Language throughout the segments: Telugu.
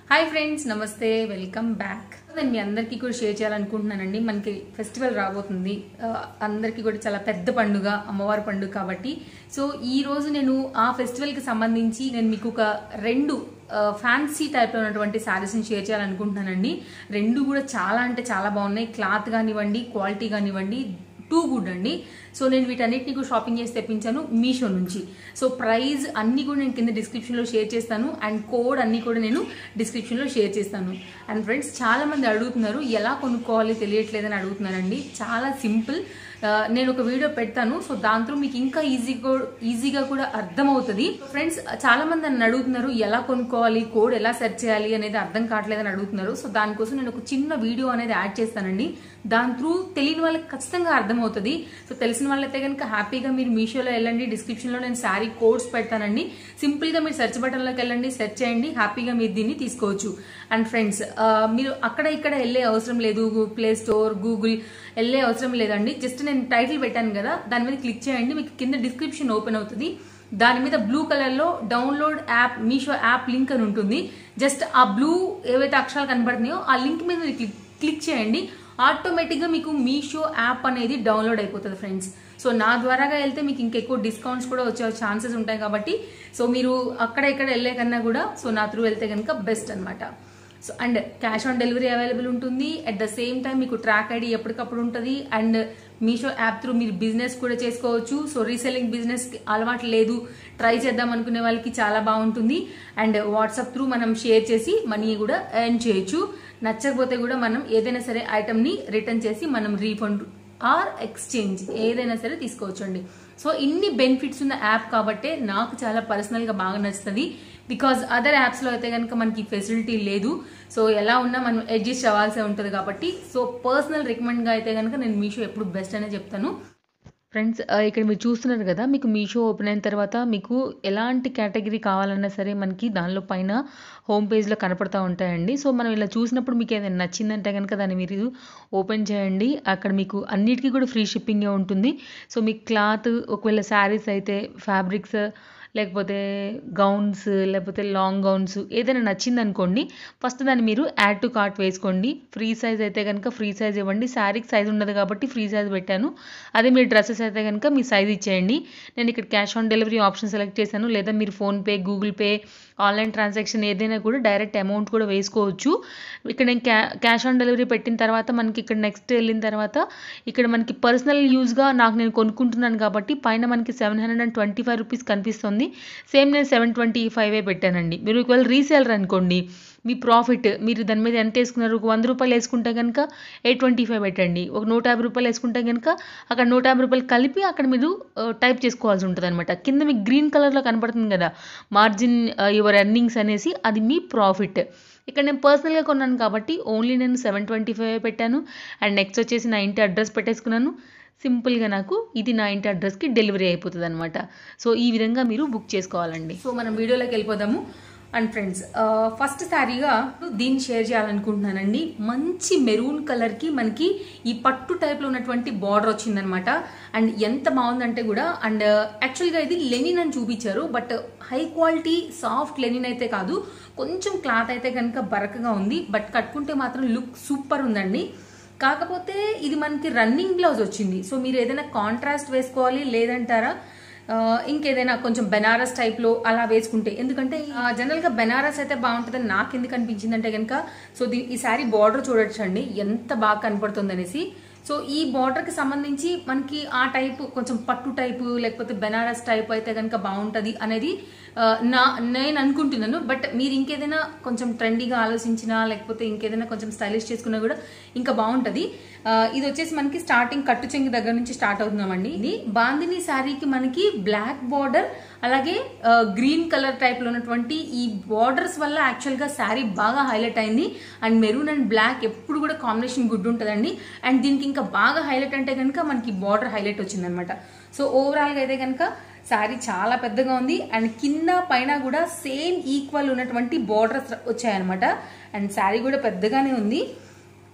హాయ్ ఫ్రెండ్స్ నమస్తే వెల్కమ్ బ్యాక్ నేను మీ అందరికీ కూడా షేర్ చేయాలనుకుంటున్నానండి మనకి ఫెస్టివల్ రాబోతుంది ఆ, అందరికీ కూడా చాలా పెద్ద పండుగ అమ్మవారి పండుగ కాబట్టి సో ఈ రోజు నేను ఆ ఫెస్టివల్ కి సంబంధించి నేను మీకు ఒక రెండు ఫ్యాన్సీ టైప్ లో ఉన్నటువంటి శారీస్ ని షేర్ చేయాలనుకుంటున్నానండి రెండు కూడా చాలా అంటే చాలా బాగున్నాయి క్లాత్ కానివ్వండి క్వాలిటీ కానివ్వండి టూ గుడ్ అండి సో నేను వీటన్నిటిని కూడా షాపింగ్ చేసి తెప్పించాను మీషో నుంచి సో ప్రైస్ అన్ని కూడా నేను కింద డిస్క్రిప్షన్లో షేర్ చేస్తాను అండ్ కోడ్ అన్ని కూడా నేను డిస్క్రిప్షన్లో షేర్ చేస్తాను అండ్ ఫ్రెండ్స్ చాలా మంది అడుగుతున్నారు ఎలా కొనుక్కోవాలి తెలియట్లేదని అడుగుతున్నారండి చాలా సింపుల్ ఆ, నేను ఒక వీడియో పెడతాను సో దాంతో మీకు ఇంకా ఈజీగా ఈజీగా కూడా అర్థమవుతుంది ఫ్రెండ్స్ చాలా మంది నన్ను అడుగుతున్నారు ఎలా కొనుక్కోవాలి కోడ్ ఎలా సెర్చ్ చేయాలి అనేది అర్థం కావట్లేదని అడుగుతున్నారు సో దానికోసం నేను ఒక చిన్న వీడియో అనేది యాడ్ చేస్తానండి దాని త్రూ తెలియని వాళ్ళకి ఖచ్చితంగా అర్థమవుతుంది సో తెలిసిన వాళ్ళైతే కనుక హ్యాపీగా మీరు మీషోలో వెళ్ళండి డిస్క్రిప్షన్ లో నేను శారీ కోడ్స్ పెడతానండి సింపుల్ గా మీరు సెర్చ్ బటన్ లోకి వెళ్ళండి సెర్చ్ చేయండి హ్యాపీగా మీరు దీన్ని తీసుకోవచ్చు అండ్ ఫ్రెండ్స్ మీరు అక్కడ ఇక్కడ వెళ్ళే అవసరం లేదు ప్లే స్టోర్ గూగుల్ వెళ్ళే అవసరం లేదండి జస్ట్ నేను టైటిల్ పెట్టాను కదా దాని మీద క్లిక్ చేయండి మీకు కింద డిస్క్రిప్షన్ ఓపెన్ అవుతుంది దాని మీద బ్లూ కలర్ లో download app Meesho app link అని ఉంటుంది జస్ట్ ఆ బ్లూ ఏవైతే అక్షరాలు కనబడుతున్నాయో ఆ లింక్ మీద మీరు క్లిక్ క్లిక్ చేయండి ఆటోమేటిక్ గా మీకు మీషో యాప్ అనేది డౌన్లోడ్ అయిపోతుంది ఫ్రెండ్స్ సో నా ద్వారాగా వెళ్తే మీకు ఇంకెక్కువ డిస్కౌంట్స్ కూడా వచ్చే ఛాన్సెస్ ఉంటాయి కాబట్టి సో మీరు అక్కడ ఇక్కడ వెళ్ళే కన్నా కూడా సో నా త్రూ వెళ్తే కనుక బెస్ట్ అన్నమాట so and cash on delivery available ఉంటుంది అట్ ద సేమ్ టైం మీకు ట్రాక్ ఐడి ఎప్పటికప్పుడు ఉంటుంది అండ్ మీషో యాప్ త్రూ మీరు బిజినెస్ కూడా చేసుకోవచ్చు సో రీసెల్లింగ్ బిజినెస్ అలవాటు లేదు ట్రై చేద్దాం అనుకునే వాళ్ళకి చాలా బాగుంటుంది అండ్ వాట్సాప్ త్రూ మనం షేర్ చేసి మనీ కూడా ఎర్న్ చేయొచ్చు నచ్చకపోతే కూడా మనం ఏదైనా సరే ఐటమ్ ని రిటర్న్ చేసి మనం రీఫండ్ ఆర్ ఎక్స్చేంజ్ ఏదైనా సరే తీసుకోవచ్చు అండి సో ఇన్ని బెనిఫిట్స్ ఉన్న యాప్ కాబట్టే నాకు చాలా పర్సనల్ గా బాగా నచ్చుతుంది బికాజ్ అదర్ యాప్స్ లో అయితే కనుక మనకి ఫెసిలిటీ లేదు సో ఎలా ఉన్నా మనం అడ్జస్ట్ అవ్వాల్సి ఉంటుంది కాబట్టి సో పర్సనల్ రికమెండ్ గా అయితే కనుక నేను మీషో ఎప్పుడు బెస్ట్ అనే చెప్తాను ఫ్రెండ్స్ ఆ, ఇక్కడ మీరు చూస్తున్నారు కదా మీకు మీషో ఓపెన్ అయిన తర్వాత మీకు ఎలాంటి కేటగిరీ కావాలన్నా సరే మనకి దానిలో పైన హోమ్ పేజ్లో కనపడతా ఉంటాయండి సో మనం ఇలా చూసినప్పుడు మీకు ఏదైనా నచ్చిందంటే కనుక దాన్ని మీరు ఓపెన్ చేయండి అక్కడ మీకు అన్నిటికీ కూడా ఫ్రీ షిప్పింగే ఉంటుంది సో మీకు క్లాత్ ఒకవేళ శారీస్ అయితే ఫ్యాబ్రిక్స్ లేకపోతే గౌన్స్ లేకపోతే లాంగ్ గౌన్స్ ఏదైనా నచ్చింది అనుకోండి ఫస్ట్ దాన్ని మీరు యాడ్ టు కార్ట్ వేసుకోండి ఫ్రీ సైజ్ అయితే కనుక ఫ్రీ సైజ్ ఇవ్వండి శారీకి సైజ్ ఉండదు కాబట్టి ఫ్రీ సైజ్ పెట్టాను అదే మీరు డ్రెస్సెస్ అయితే కనుక మీ సైజ్ ఇచ్చేయండి నేను ఇక్కడ cash on delivery option select చేశాను లేదా మీరు PhonePe Google pay online transaction ఏదైనా కూడా డైరెక్ట్ అమౌంట్ కూడా వేసుకోవచ్చు ఇక్కడ నేను క్యా క్యాష్ ఆన్ డెలివరీ పెట్టిన తర్వాత మనకి ఇక్కడ నెక్స్ట్ వెళ్ళిన తర్వాత ఇక్కడ మనకి పర్సనల్ యూజ్గా నాకు నేను కొనుక్కుంటున్నాను కాబట్టి పైన మనకి seven hundred and twenty five rupees కనిపిస్తుంది సేమ్ నేను సెవెన్ ట్వంటీ ఫైవే పెట్టానండి మీరు ఒకవేళ రీసేలర్ అనుకోండి మీ ప్రాఫిట్ మీరు దాని మీద ఎంత వేసుకున్నారు ఒక వంద రూపాయలు వేసుకుంటే కనుక ఎయిట్ ట్వంటీ ఫైవ్ పెట్టండి ఒక నూట యాభై రూపాయలు వేసుకుంటే కనుక అక్కడ నూట యాభై రూపాయలు కలిపి అక్కడ మీరు టైప్ చేసుకోవాల్సి ఉంటుంది అనమాట కింద మీకు గ్రీన్ కలర్లో కనపడుతుంది కదా మార్జిన్ యువర్ ఎర్నింగ్స్ అనేసి అది మీ ప్రాఫిట్ ఇక్కడ నేను పర్సనల్గా కొన్నాను కాబట్టి ఓన్లీ నేను సెవెన్ ట్వంటీ ఫైవ్ పెట్టాను అండ్ నెక్స్ట్ వచ్చేసి నా ఇంటి అడ్రస్ పెట్టేసుకున్నాను సింపుల్గా నాకు ఇది నా ఇంటి అడ్రస్కి డెలివరీ అయిపోతుంది అనమాట సో ఈ విధంగా మీరు బుక్ చేసుకోవాలండి సో మనం వీడియోలోకి వెళ్ళిపోదాము అండ్ ఫ్రెండ్స్ ఫస్ట్ సారీగా దీన్ని షేర్ చేయాలనుకుంటున్నానండి మంచి మెరూన్ కలర్కి మనకి ఈ పట్టు టైప్లో ఉన్నటువంటి బార్డర్ వచ్చిందనమాట అండ్ ఎంత బాగుందంటే కూడా అండ్ యాక్చువల్గా ఇది లెనిన్ అని చూపించారు but high quality soft linen అయితే కాదు కొంచెం క్లాత్ అయితే కనుక బరకగా ఉంది బట్ కట్టుకుంటే మాత్రం లుక్ సూపర్ ఉందండి కాకపోతే ఇది మనకి రన్నింగ్ బ్లౌజ్ వచ్చింది సో మీరు ఏదైనా కాంట్రాస్ట్ వేసుకోవాలి లేదంటారా ఆ, ఇంకేదైనా కొంచెం బెనారస్ టైప్ లో అలా వేసుకుంటే ఎందుకంటే జనరల్ గా బెనారస్ అయితే బాగుంటుందని నాకు ఎందుకు అనిపించింది అంటే కనుక సో దీ- ఈ సారీ బార్డర్ చూడొచ్చండి ఎంత బాగా కనపడుతుంది అనేసి సో ఈ బార్డర్ కి సంబంధించి మనకి ఆ టైప్ కొంచెం పట్టు టైపు లేకపోతే బెనారస్ టైప్ అయితే కనుక బాగుంటది అనేది ఆ, నా నేను అనుకుంటున్నాను బట్ మీరు ఇంకేదైనా కొంచెం ట్రెండీగా ఆలోచించినా లేకపోతే ఇంకేదైనా కొంచెం స్టైలిష్ చేసుకున్నా కూడా ఇంకా బాగుంటది ఆ, ఇది వచ్చేసి మనకి స్టార్టింగ్ కట్టు చెంగి దగ్గర నుంచి స్టార్ట్ అవుతున్నామండి ఇది బాందిని శారీకి మనకి బ్లాక్ బార్డర్ అలాగే గ్రీన్ కలర్ టైప్ లో ఉన్నటువంటి ఈ బార్డర్స్ వల్ల యాక్చువల్ గా శారీ బాగా హైలైట్ అయింది అండ్ మెరూన్ అండ్ బ్లాక్ ఎప్పుడు కూడా కాంబినేషన్ గుడ్ ఉంటుందండి అండ్ దీనికి ఇంకా బాగా హైలైట్ అంటే కనుక మనకి బార్డర్ హైలైట్ వచ్చిందనమాట సో ఓవరాల్ గా అయితే కనుక శారీ చాలా పెద్దగా ఉంది అండ్ కింద పైన కూడా సేమ్ ఈక్వల్ ఉన్నటువంటి బార్డర్స్ వచ్చాయన్నమాట అండ్ శారీ కూడా పెద్దగానే ఉంది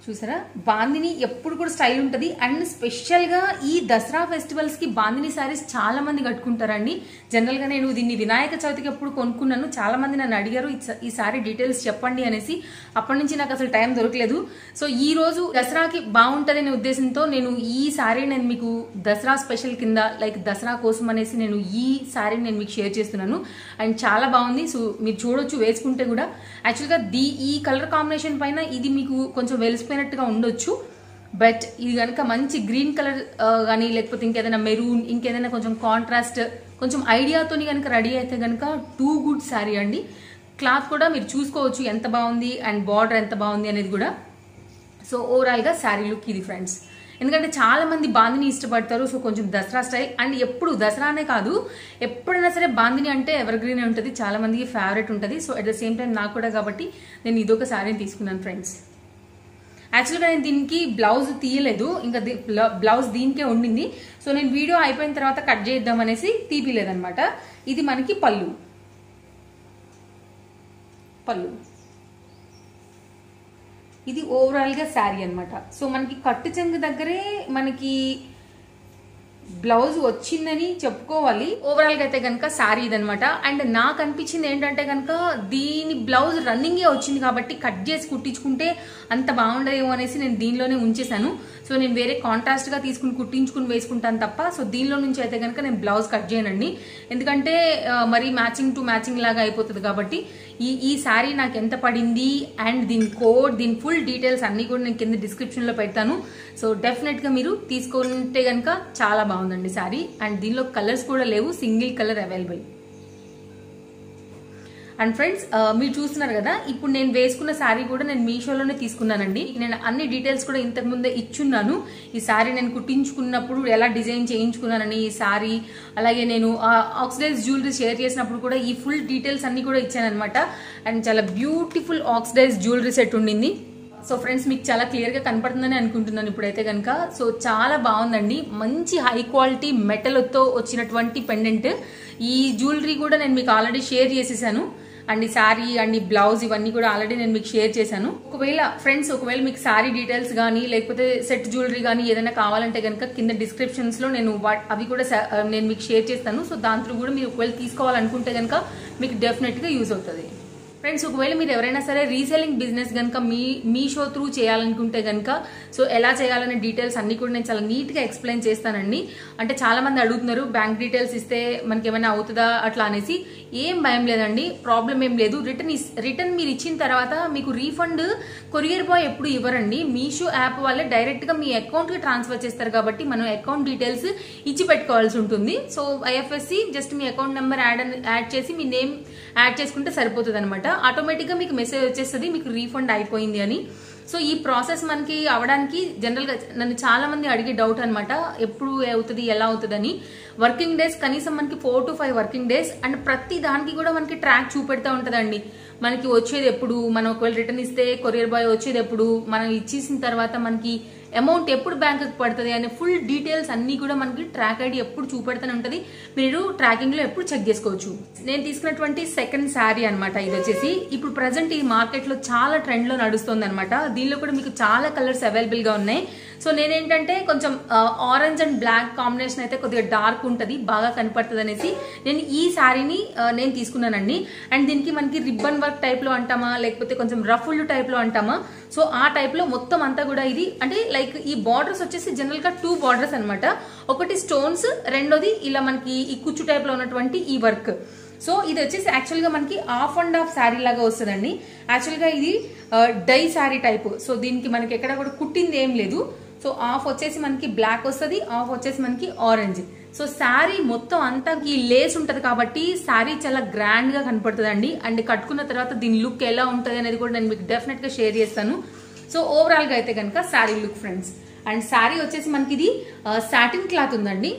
చూసారా బాందిని ఎప్పుడు కూడా స్టైల్ ఉంటుంది అండ్ స్పెషల్గా ఈ దసరా ఫెస్టివల్స్కి బాందిని శారీస్ చాలా మంది కట్టుకుంటారండి జనరల్గా నేను దీన్ని వినాయక చవితికి ఎప్పుడు కొనుక్కున్నాను చాలా మంది నన్ను అడిగారు ఈ స- ఈ సారీ డీటెయిల్స్ చెప్పండి అనేసి అప్పటి నుంచి నాకు అసలు టైం దొరకలేదు సో ఈ రోజు దసరాకి బాగుంటుందనే ఉద్దేశంతో నేను ఈ సారీ నేను మీకు దసరా స్పెషల్ కింద లైక్ దసరా కోసం అనేసి నేను ఈ సారీని నేను మీకు షేర్ చేస్తున్నాను అండ్ చాలా బాగుంది సో మీరు చూడొచ్చు వేసుకుంటే కూడా యాక్చువల్గా దీ ఈ కలర్ కాంబినేషన్ పైన ఇది మీకు కొంచెం వెలిసిపోయినట్టుగా ఉండొచ్చు బట్ ఇది కనుక మంచి గ్రీన్ కలర్ కానీ లేకపోతే ఇంకేదైనా మెరూన్ ఇంకేదైనా కొంచెం కాంట్రాస్ట్ కొంచెం ఐడియాతోని కనుక రెడీ అయితే కనుక టూ గుడ్ శారీ అండి క్లాత్ కూడా మీరు చూసుకోవచ్చు ఎంత బాగుంది అండ్ బార్డర్ ఎంత బాగుంది అనేది కూడా సో ఓవరాల్గా శారీ లుక్ ఇది ఫ్రెండ్స్ ఎందుకంటే చాలా మంది బాందిని ఇష్టపడతారు సో కొంచెం దసరా స్టైల్ అండ్ ఎప్పుడు దసరానే కాదు ఎప్పుడైనా సరే బాందిని అంటే ఎవర్ గ్రీన్ ఉంటుంది చాలా మందికి ఫేవరెట్ ఉంటుంది so at the same time నాకు కూడా కాబట్టి నేను ఇదొక శారీని తీసుకున్నాను ఫ్రెండ్స్ యాక్చువల్గా నేను దీనికి బ్లౌజ్ తీయలేదు ఇంకా ది- బ్లౌ- బ్లౌజ్ దీనికే ఉండింది సో నేను వీడియో అయిపోయిన తర్వాత కట్ చేద్దాం అనేసి తీపిలేదనమాట ఇది మనకి పళ్ళు పళ్ళు ఇది ఓవరాల్ గా శారీ అన్నమాట సో మనకి కట్టు చెంగు దగ్గరే మనకి బ్లౌజ్ వచ్చిందని చెప్పుకోవాలి ఓవరాల్ గా అయితే కనుక శారీ ఇదనమాట అండ్ నాకు అనిపించింది ఏంటంటే కనుక దీని బ్లౌజ్ రన్నింగే వచ్చింది కాబట్టి కట్ చేసి కుట్టించుకుంటే అంత బాగుండదేమో అనేసి నేను దీనిలోనే ఉంచేసాను సో నేను వేరే కాంట్రాస్ట్ గా తీసుకుని కుట్టించుకుని వేసుకుంటాను తప్ప సో దీనిలో నుంచి అయితే కనుక నేను బ్లౌజ్ కట్ చేయనండి ఎందుకంటే ఆ, మరీ మ్యాచింగ్ టు మ్యాచింగ్ లాగా అయిపోతుంది కాబట్టి ఈ ఈ శారీ నాకు ఎంత పడింది అండ్ దీని కోడ్ దీని ఫుల్ డీటెయిల్స్ అన్ని కూడా నేను కింద డిస్క్రిప్షన్ లో పెడతాను సో డెఫినెట్ గా మీరు తీసుకుంటే కనుక చాలా బాగుందండి శారీ అండ్ దీనిలో కలర్స్ కూడా లేవు single colour available and friends మీరు చూస్తున్నారు కదా ఇప్పుడు నేను వేసుకున్న శారీ కూడా నేను మీషోలోనే తీసుకున్నానండి నేను అన్ని డీటెయిల్స్ కూడా ఇంతకు ముందే ఇచ్చున్నాను ఈ శారీ నేను కుట్టించుకున్నప్పుడు ఎలా డిజైన్ చేయించుకున్నానని ఈ శారీ అలాగే నేను ఆక్సిడైజ్ జ్యువెలరీ షేర్ చేసినప్పుడు కూడా ఈ ఫుల్ డీటెయిల్స్ అన్ని కూడా ఇచ్చానమాట అండ్ చాలా బ్యూటిఫుల్ ఆక్సిడైజ్ జ్యువెలరీ సెట్ ఉండింది సో ఫ్రెండ్స్ మీకు చాలా క్లియర్ గా కనపడుతుందని అనుకుంటున్నాను ఇప్పుడైతే కనుక సో చాలా బాగుందండి మంచి హై క్వాలిటీ మెటల్తో వచ్చినటువంటి పెండెంట్ ఈ జ్యువెలరీ కూడా నేను మీకు ఆల్రెడీ షేర్ చేసేసాను అండ్ ఈ శారీ అండ్ ఈ బ్లౌజ్ ఇవన్నీ కూడా ఆల్రెడీ నేను మీకు షేర్ చేశాను ఒకవేళ ఫ్రెండ్స్ ఒకవేళ మీకు శారీ డీటెయిల్స్ కానీ లేకపోతే సెట్ జ్యువెలరీ కానీ ఏదైనా కావాలంటే కనుక కింద డిస్క్రిప్షన్స్ లో నేను వా- అవి కూడా స- నేను మీకు షేర్ చేస్తాను సో దాంట్లో కూడా మీరు ఒకవేళ తీసుకోవాలనుకుంటే కనుక మీకు డెఫినెట్ గా యూజ్ అవుతుంది ఫ్రెండ్స్ ఒకవేళ మీరు ఎవరైనా సరే రీసెల్లింగ్ బిజినెస్ కనుక మీ మీ షో త్రూ చేయాలనుకుంటే కనుక సో ఎలా చేయాలనే డీటెయిల్స్ అన్ని కూడా నేను చాలా నీట్ గా ఎక్స్ప్లెయిన్ చేస్తానండి అంటే చాలా మంది అడుగుతున్నారు బ్యాంక్ డీటెయిల్స్ ఇస్తే మనకి ఏమైనా అవుతుందా అట్లా అనేసి ఏం భయం లేదండి ప్రాబ్లం ఏం లేదు రిటర్న్ రిటర్న్ మీరు ఇచ్చిన తర్వాత మీకు రీఫండ్ కొరియర్ బాయ్ ఎప్పుడు ఇవ్వరండి మీషో యాప్ వాళ్ళే డైరెక్ట్ గా మీ అకౌంట్ కి ట్రాన్స్ఫర్ చేస్తారు కాబట్టి మనం అకౌంట్ డీటెయిల్స్ ఇచ్చి పెట్టుకోవాల్సి ఉంటుంది సో ఐఎఫ్ఎస్సి జస్ట్ మీ అకౌంట్ నెంబర్ యాడ్ యాడ్ చేసి మీ నేమ్ యాడ్ చేసుకుంటే సరిపోతుంది అనమాట ఆటోమేటిక్ గా మీకు మెసేజ్ వచ్చేస్తుంది మీకు రీఫండ్ అయిపోయింది అని సో ఈ ప్రాసెస్ మనకి అవడానికి జనరల్ గా నన్ను చాలా మంది అడిగే డౌట్ అనమాట ఎప్పుడు అవుతుంది ఎలా అవుతుంది అని వర్కింగ్ డేస్ కనీసం మనకి four to five working days and ప్రతి దానికి కూడా మనకి ట్రాక్ చూపెడతా ఉంటదండి మనకి వచ్చేది ఎప్పుడు మనం ఒకవేళ రిటర్న్ ఇస్తే కొరియర్ బాయ్ వచ్చేది ఎప్పుడు మనం ఇచ్చేసిన తర్వాత మనకి అమౌంట్ ఎప్పుడు బ్యాంక్ పడుతుంది అనే ఫుల్ డీటెయిల్స్ అన్ని కూడా మనకి ట్రాక్ ఐడి ఎప్పుడు చూపెడుతూనే ఉంటుంది మీరు ట్రాకింగ్ లో ఎప్పుడు చెక్ చేసుకోవచ్చు నేను తీసుకున్నటువంటి సెకండ్ శారీ అన్నమాట ఇది వచ్చేసి ఇప్పుడు ప్రజెంట్ ఈ మార్కెట్ లో చాలా ట్రెండ్ లో నడుస్తుంది అనమాట దీనిలో కూడా మీకు చాలా కలర్స్ అవైలబుల్ గా ఉన్నాయి సో నేనేంటంటే కొంచెం ఆరెంజ్ అండ్ బ్లాక్ కాంబినేషన్ అయితే కొద్దిగా డార్క్ ఉంటుంది బాగా కనపడుతుంది అనేసి నేను ఈ శారీని ఆ, నేను తీసుకున్నానండి అండ్ దీనికి మనకి రిబ్బన్ వర్క్ టైప్ లో అంటామా లేకపోతే కొంచెం రఫుల్ టైప్ లో అంటామా సో ఆ టైప్ లో మొత్తం అంతా కూడా ఇది అంటే లైక్ ఈ బార్డర్స్ వచ్చేసి జనరల్ గా టూ బార్డర్స్ అన్నమాట ఒకటి స్టోన్స్ రెండోది ఇలా మనకి ఈ కుచ్చు టైప్ లో ఉన్నటువంటి ఈ వర్క్ సో ఇది వచ్చేసి యాక్చువల్ గా మనకి ఆఫ్ అండ్ ఆఫ్ శారీ లాగా వస్తుందండి యాక్చువల్ గా ఇది డై శారీ టైప్ సో దీనికి మనకి ఎక్కడ కూడా కుట్టింది ఏం లేదు సో ఆఫ్ వచ్చేసి మనకి బ్లాక్ వస్తుంది ఆఫ్ వచ్చేసి మనకి ఆరెంజ్ సో శారీ మొత్తం అంతా ఈ లేస్ ఉంటది కాబట్టి శారీ చాలా గ్రాండ్ గా కనపడుతుందండి అండ్ కట్టుకున్న తర్వాత దీని లుక్ ఎలా ఉంటుంది అనేది కూడా నేను మీకు డెఫినెట్ గా షేర్ చేస్తాను సో ఓవరాల్ గా అయితే కనుక sari look friends and sari వచ్చేసి మనకి ఇది సాటిన్ క్లాత్ ఉందండి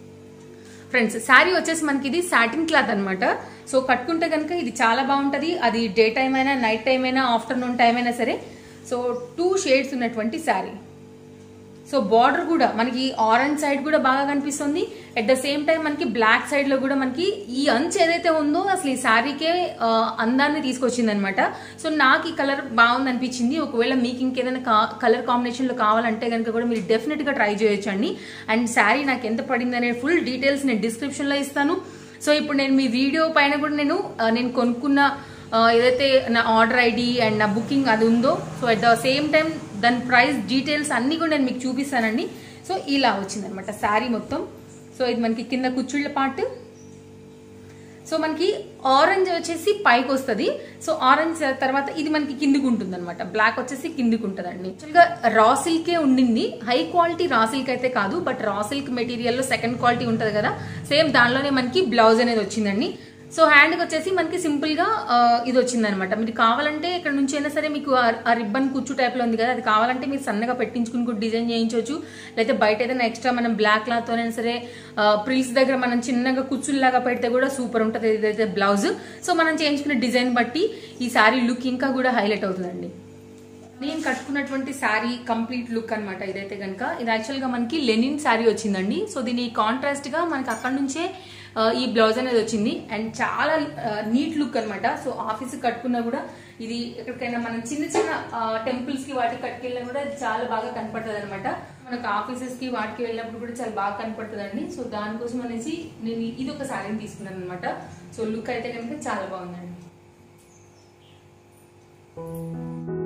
ఫ్రెండ్స్ శారీ వచ్చేసి మనకి ఇది సాటిన్ క్లాత్ అన్నమాట సో కట్టుకుంటే కనుక ఇది చాలా బాగుంటది అది డే టైం అయినా నైట్ టైం అయినా ఆఫ్టర్నూన్ టైం అయినా సరే సో టూ షేడ్స్ ఉన్నటువంటి శారీ సో బార్డర్ కూడా మనకి ఆరెంజ్ సైడ్ కూడా బాగా కనిపిస్తుంది అట్ ద సేమ్ టైం మనకి బ్లాక్ సైడ్ లో కూడా మనకి ఈ అంచు ఏదైతే ఉందో అసలు ఈ శారీకే ఆ, అందాన్ని తీసుకొచ్చింది అనమాట సో నాకు ఈ కలర్ బాగుంది అనిపించింది ఒకవేళ మీకు ఇంకేదైనా కలర్ కాంబినేషన్ లో కావాలంటే కనుక కూడా మీరు డెఫినెట్ గా ట్రై చేయొచ్చండి అండ్ శారీ నాకు ఎంత పడింది అనే ఫుల్ డీటెయిల్స్ నేను డిస్క్రిప్షన్ లో ఇస్తాను సో ఇప్పుడు నేను మీ వీడియో పైన కూడా నేను ఆ, నేను కొనుక్కున్న ఆ, ఏదైతే నా ఆర్డర్ ఐడి అండ్ నా బుకింగ్ అది ఉందో so at the same time దాని ప్రైస్ డీటెయిల్స్ అన్ని కూడా నేను మీకు చూపిస్తానండి సో ఇలా వచ్చిందనమాట శారీ మొత్తం సో ఇది మనకి కింద కుచ్చుళ్ళ పార్ట్ సో మనకి ఆరెంజ్ వచ్చేసి పైకి వస్తుంది సో ఆరెంజ్ తర్వాత ఇది మనకి కిందికి ఉంటుంది అనమాట బ్లాక్ వచ్చేసి కిందికి ఉంటుంది అండి యాక్చువల్గా రా సిల్కే ఉండింది హై క్వాలిటీ రా సిల్క్ అయితే కాదు but raw silk మెటీరియల్లో second quality ఉంటుంది కదా సేమ్ దానిలోనే మనకి బ్లౌజ్ అనేది వచ్చిందండి సో హ్యాండ్కి వచ్చేసి మనకి సింపుల్ గా ఆ, ఇది వచ్చిందనమాట మీరు కావాలంటే ఇక్కడ నుంచి అయినా సరే మీకు ఆ- ఆ రిబ్బన్ కుచ్చు టైప్ లో ఉంది కదా అది కావాలంటే మీరు సన్నగా పెట్టించుకుని కూడా డిజైన్ చేయించవచ్చు లేకపోతే బయట ఏదైనా ఎక్స్ట్రా మనం బ్లాక్ క్లాత్ అయినా సరే ప్రిల్స్ దగ్గర మనం చిన్నగా కుచ్చుల్లాగా పెడితే కూడా సూపర్ ఉంటుంది ఇదైతే బ్లౌజ్ సో మనం చేయించుకునే డిజైన్ బట్టి ఈ సారీ లుక్ ఇంకా కూడా హైలైట్ అవుతుందండి నేను కట్టుకున్నటువంటి శారీ కంప్లీట్ లుక్ అన్నమాట ఇదైతే కనుక ఇది యాక్చువల్ గా మనకి లెనిన్ శారీ వచ్చిందండి సో దీని కాంట్రాస్ట్ గా మనకి అక్కడ నుంచే ఆ, ఈ బ్లౌజ్ అనేది వచ్చింది అండ్ చాలా నీట్ లుక్ అన్నమాట సో ఆఫీస్ కట్టుకున్నా కూడా ఇది ఎక్కడికైనా మనం చిన్న చిన్న టెంపుల్స్ కి వాటికి కట్టుకెళ్ళినా కూడా ఇది చాలా బాగా కనపడుతుంది అనమాట మనకు ఆఫీసెస్ కి వాటికి వెళ్ళినప్పుడు కూడా చాలా బాగా కనపడుతుందండి సో దానికోసం అనేసి నేను ఇది ఒక శారీని తీసుకున్నాను అనమాట సో లుక్ అయితే కనుక చాలా బాగుందండి